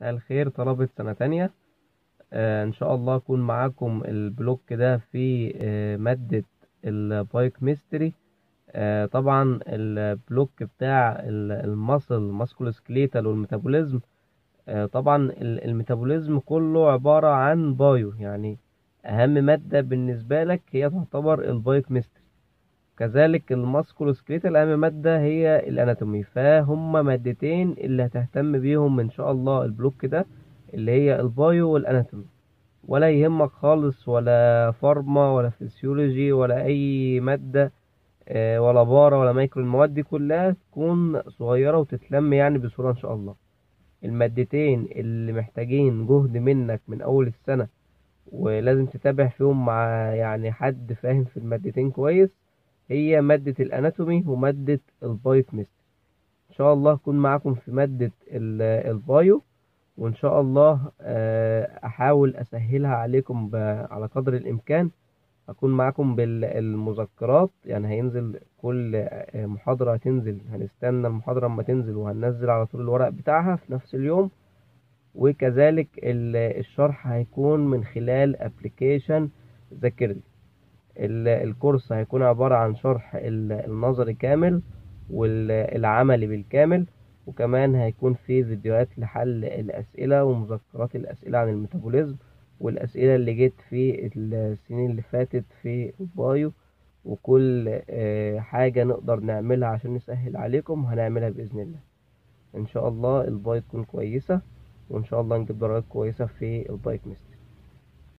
مساء الخير طلبة سنة تانية آه إن شاء الله أكون معاكم البلوك ده في آه مادة البايك ميستري آه طبعا البلوك بتاع المصل ماسكولو سكليتال والميتابوليزم آه طبعا ال- الميتابوليزم كله عبارة عن بايو يعني أهم مادة بالنسبة لك هي تعتبر البايك ميستري كذلك الماسكولو سكليتال أهم مادة هي الأناتومي فهم مادتين اللي هتهتم بيهم إن شاء الله البلوك ده اللي هي البايو والأناتومي ولا يهمك خالص ولا فارما ولا فيسيولوجي ولا أي مادة آه، ولا بارا ولا مايكرو المواد دي كلها تكون صغيرة وتتلم يعني بسهولة إن شاء الله المادتين اللي محتاجين جهد منك من أول السنة ولازم تتابع فيهم مع يعني حد فاهم في المادتين كويس هي مادة الأناتومي ومادة البايك ميستري إن شاء الله أكون معاكم في مادة ال- البايو وإن شاء الله آه، أحاول أسهلها عليكم ب- على قدر الإمكان أكون معاكم بالمذكرات يعني هينزل كل آه، محاضرة هتنزل هنستنى المحاضرة أما تنزل وهننزل على طول الورق بتاعها في نفس اليوم وكذلك ال- الشرح هيكون من خلال ابلكيشن ذاكرلي ال- الكورس هيكون عبارة عن شرح ال- النظري كامل والعملي بالكامل وكمان هيكون في فيديوهات لحل الأسئلة ومذكرات الأسئلة عن الميتابوليزم والأسئلة اللي جت في السنين اللي فاتت في البايو وكل آه، حاجة نقدر نعملها عشان نسهل عليكم هنعملها بإذن الله إن شاء الله البايو تكون كويسة وإن شاء الله نجيب درجات كويسة في البايك ميستر